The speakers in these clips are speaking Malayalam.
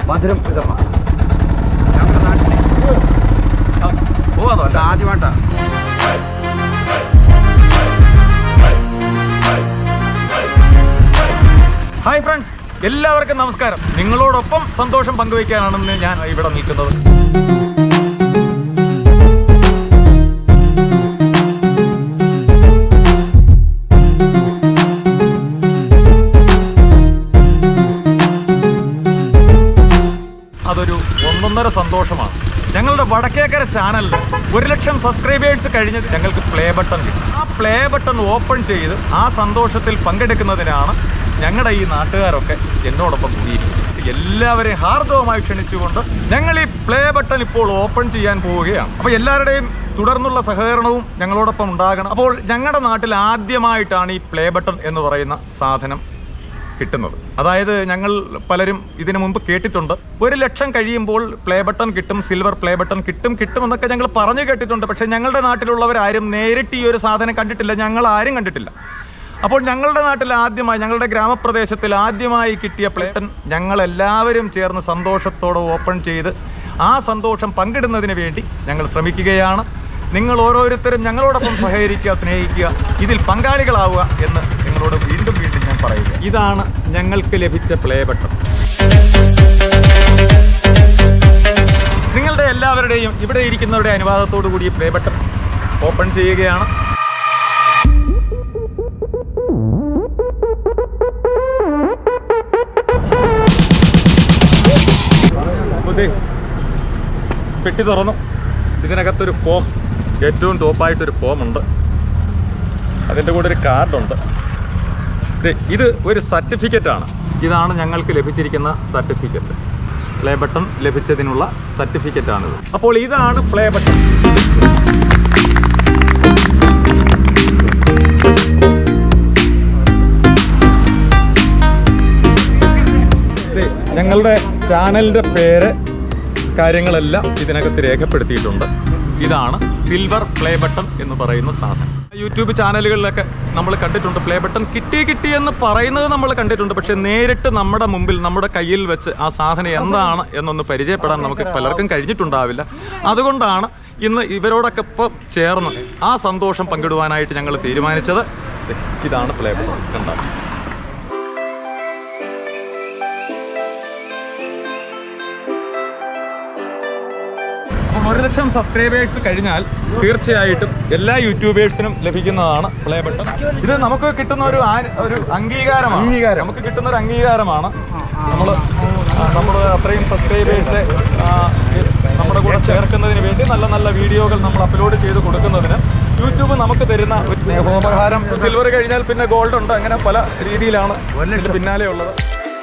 മധുരം വിതരണം നമ്മുടെ നാട്ടിലെ പോവാതോ ആദ്യമായിട്ടാ ഹായ് ഫ്രണ്ട്സ് എല്ലാവർക്കും നമസ്കാരം നിങ്ങളോടൊപ്പം സന്തോഷം പങ്കുവയ്ക്കാനാണെന്ന് ഞാൻ ഇവിടെ നിൽക്കുന്നത് അതൊരു ഒന്നൊന്നര സന്തോഷമാണ് ഞങ്ങളുടെ വടക്കേക്കര ചാനലിൽ ഒരു ലക്ഷം സബ്സ്ക്രൈബേഴ്സ് കഴിഞ്ഞ് ഞങ്ങൾക്ക് പ്ലേ ബട്ടൺ കിട്ടി ആ പ്ലേ ബട്ടൺ ഓപ്പൺ ചെയ്ത് ആ സന്തോഷത്തിൽ പങ്കെടുക്കുന്നതിനാണ് ഞങ്ങളുടെ ഈ നാട്ടുകാരൊക്കെ എന്നോടൊപ്പം കൂടിയിരിക്കുന്നത് എല്ലാവരെയും ഹാർദവമായി ക്ഷണിച്ചുകൊണ്ട് ഞങ്ങൾ ഈ പ്ലേ ബട്ടൺ ഇപ്പോൾ ഓപ്പൺ ചെയ്യാൻ പോവുകയാണ് അപ്പോൾ എല്ലാവരുടെയും തുടർന്നുള്ള സഹകരണവും ഞങ്ങളോടൊപ്പം ഉണ്ടാകണം അപ്പോൾ ഞങ്ങളുടെ നാട്ടിൽ ആദ്യമായിട്ടാണ് ഈ പ്ലേ ബട്ടൺ എന്ന് പറയുന്ന സാധനം കിട്ടുന്നത് അതായത് ഞങ്ങൾ പലരും ഇതിനു മുമ്പ് കേട്ടിട്ടുണ്ട് ഒരു ലക്ഷം കഴിയുമ്പോൾ പ്ലേ ബട്ടൺ കിട്ടും സിൽവർ പ്ലേ ബട്ടൺ കിട്ടും കിട്ടും എന്നൊക്കെ ഞങ്ങൾ പറഞ്ഞു കേട്ടിട്ടുണ്ട് പക്ഷേ ഞങ്ങളുടെ നാട്ടിലുള്ളവരാരും നേരിട്ട് ഈ ഒരു സാധനം കണ്ടിട്ടില്ല ഞങ്ങൾ ആരും കണ്ടിട്ടില്ല അപ്പോൾ ഞങ്ങളുടെ നാട്ടിൽ ആദ്യമായി ഞങ്ങളുടെ ഗ്രാമപ്രദേശത്തിൽ ആദ്യമായി കിട്ടിയ പ്ലേ ബട്ടൺ ഞങ്ങൾ എല്ലാവരും ചേർന്ന് സന്തോഷത്തോടെ ഓപ്പൺ ചെയ്ത് ആ സന്തോഷം പങ്കിടുന്നതിന് വേണ്ടി ഞങ്ങൾ ശ്രമിക്കുകയാണ് നിങ്ങൾ ഓരോരുത്തരും ഞങ്ങളോടൊപ്പം സഹകരിക്കുക സ്നേഹിക്കുക ഇതിൽ പങ്കാളികളാവുക എന്ന് നിങ്ങളോട് വീണ്ടും വീണ്ടും ഞാൻ പറയുക ഇതാണ് ഞങ്ങൾക്ക് ലഭിച്ച പ്ലേ ബട്ടൺ നിങ്ങളുടെ എല്ലാവരുടെയും ഇവിടെ ഇരിക്കുന്നവരുടെ അനുവാദത്തോടു കൂടി ഈ പ്ലേ ബട്ടൺ ഓപ്പൺ ചെയ്യുകയാണ് അപ്പോൾ ദേ, പെട്ടി തുറന്നു ഇതിനകത്തൊരു ഫോം ഏറ്റവും ടോപ്പായിട്ടൊരു ഫോം ഉണ്ട് അതിൻ്റെ കൂടെ ഒരു കാർഡുണ്ട് ദേ, ഇത് ഒരു സർട്ടിഫിക്കറ്റ് ആണ് ഇതാണ് ഞങ്ങൾക്ക് ലഭിച്ചിരിക്കുന്ന സർട്ടിഫിക്കറ്റ് പ്ലേ ബട്ടൺ ലഭിച്ചതിനുള്ള സർട്ടിഫിക്കറ്റ് ആണിത് അപ്പോൾ ഇതാണ് പ്ലേ ബട്ടൺ ദേ, ഞങ്ങളുടെ ചാനലിൻ്റെ പേര് കാര്യങ്ങളെല്ലാം ഇതിനകത്ത് രേഖപ്പെടുത്തിയിട്ടുണ്ട് ഇതാണ് സിൽവർ പ്ലേ ബട്ടൺ എന്ന് പറയുന്ന സാധനം യൂട്യൂബ് ചാനലുകളിലൊക്കെ നമ്മൾ കണ്ടിട്ടുണ്ട് പ്ലേ ബട്ടൺ കിട്ടി കിട്ടി എന്ന് പറയുന്നത് നമ്മൾ കണ്ടിട്ടുണ്ട് പക്ഷെ നേരിട്ട് നമ്മുടെ മുമ്പിൽ നമ്മുടെ കയ്യിൽ വെച്ച് ആ സാധനം എന്താണ് എന്നൊന്ന് പരിചയപ്പെടാൻ നമുക്ക് പലർക്കും കഴിഞ്ഞിട്ടുണ്ടാവില്ല അതുകൊണ്ടാണ് ഇന്ന് ഇവരോടൊക്കെ ഇപ്പം ചേർന്ന് ആ സന്തോഷം പങ്കിടുവാനായിട്ട് ഞങ്ങൾ തീരുമാനിച്ചത് ദേ, ഇതാണ് പ്ലേ ബട്ടൺ കണ്ടാൽ അപ്പോൾ ഒരു ലക്ഷം സബ്സ്ക്രൈബേഴ്സ് കഴിഞ്ഞാൽ തീർച്ചയായിട്ടും എല്ലാ യൂട്യൂബേഴ്സിനും ലഭിക്കുന്നതാണ് പ്ലേ ബട്ടൺ ഇത് നമുക്ക് കിട്ടുന്ന ഒരു ആ- ഒരു അംഗീകാരമാണ് അംഗീകാരം നമുക്ക് കിട്ടുന്ന ഒരു അംഗീകാരമാണ് നമ്മൾ നമ്മൾ അത്രയും സബ്സ്ക്രൈബേഴ്സ് നമ്മുടെ കൂടെ ചേർക്കുന്നതിന് വേണ്ടി നല്ല നല്ല വീഡിയോകൾ നമ്മൾ അപ്ലോഡ് ചെയ്ത് കൊടുക്കുന്നതിന് യൂട്യൂബ് നമുക്ക് തരുന്ന ഒരു സ്നേഹോപഹാരം സിൽവർ കഴിഞ്ഞാൽ പിന്നെ ഗോൾഡ് ഉണ്ട് അങ്ങനെ പല രീതിയിലാണ് ഇതിന് പിന്നാലെ ഉള്ളത്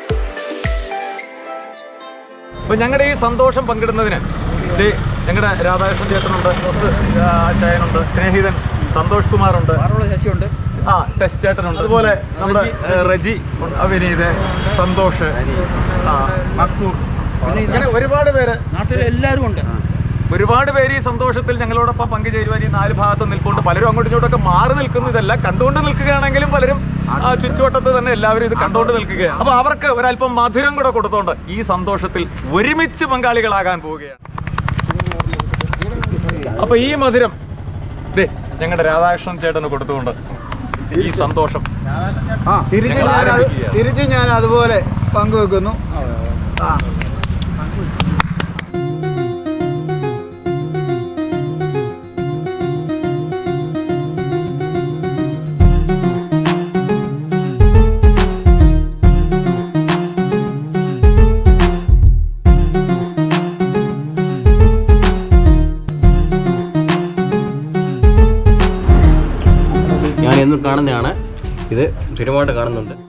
അപ്പൊ ഞങ്ങളുടെ ഈ സന്തോഷം പങ്കിടുന്നതിന് ദേ ഞങ്ങളുടെ രാധാകൃഷ്ണൻ ചേട്ടനുണ്ട് എസ് ചായനുണ്ട് സ്നേഹിതൻ സന്തോഷ് കുമാറുണ്ട് ശശിയുണ്ട് ആ ശശി ചേട്ടനുണ്ട് അതുപോലെ നമ്മുടെ ഏ, റജി ഉണ്ട്, വിനീത് സന്തോഷ് ആ മക്കു ഇങ്ങനെ ഒരുപാട് പേര് നാട്ടിലെ എല്ലാവരും ഉണ്ട് ഒരുപാട് പേര് ഈ സന്തോഷത്തിൽ ഞങ്ങളോടൊപ്പം പങ്കുചേരുവാൻ ഈ നാല് ഭാഗത്ത് നിൽപ്പുണ്ട് പലരും അങ്ങോട്ടും ഇങ്ങോട്ടൊക്കെ മാറി നിൽക്കുന്നു ഇതല്ല കണ്ടുകൊണ്ട് നിൽക്കുകയാണെങ്കിലും പലരും ആ ചുറ്റുവട്ടത്ത് തന്നെ എല്ലാവരും ഇത് കണ്ടുകൊണ്ട് നിൽക്കുകയാണ് അപ്പൊ അവർക്ക് ഒരല്പം മധുരം കൂടെ കൊടുത്തോണ്ട് ഈ സന്തോഷത്തിൽ ഒരുമിച്ച് പങ്കാളികളാകാൻ പോവുകയാണ് അപ്പൊ ഈ മധുരം ദേ ഞങ്ങളുടെ രാധാകൃഷ്ണൻ ചേട്ടന് കൊടുത്തുകൊണ്ട് ഈ സന്തോഷം ആ തിരിച്ച് ഞങ്ങൾ ഞാൻ അത് ആരംഭിക്കുകയാണ്. തിരിച്ച് ഞാൻ അതുപോലെ പങ്കുവെക്കുന്നു ആ ഞാൻ എന്നും കാണുന്നതാണ് ഇത് സ്ഥിരമായിട്ട് കാണുന്നുണ്ട്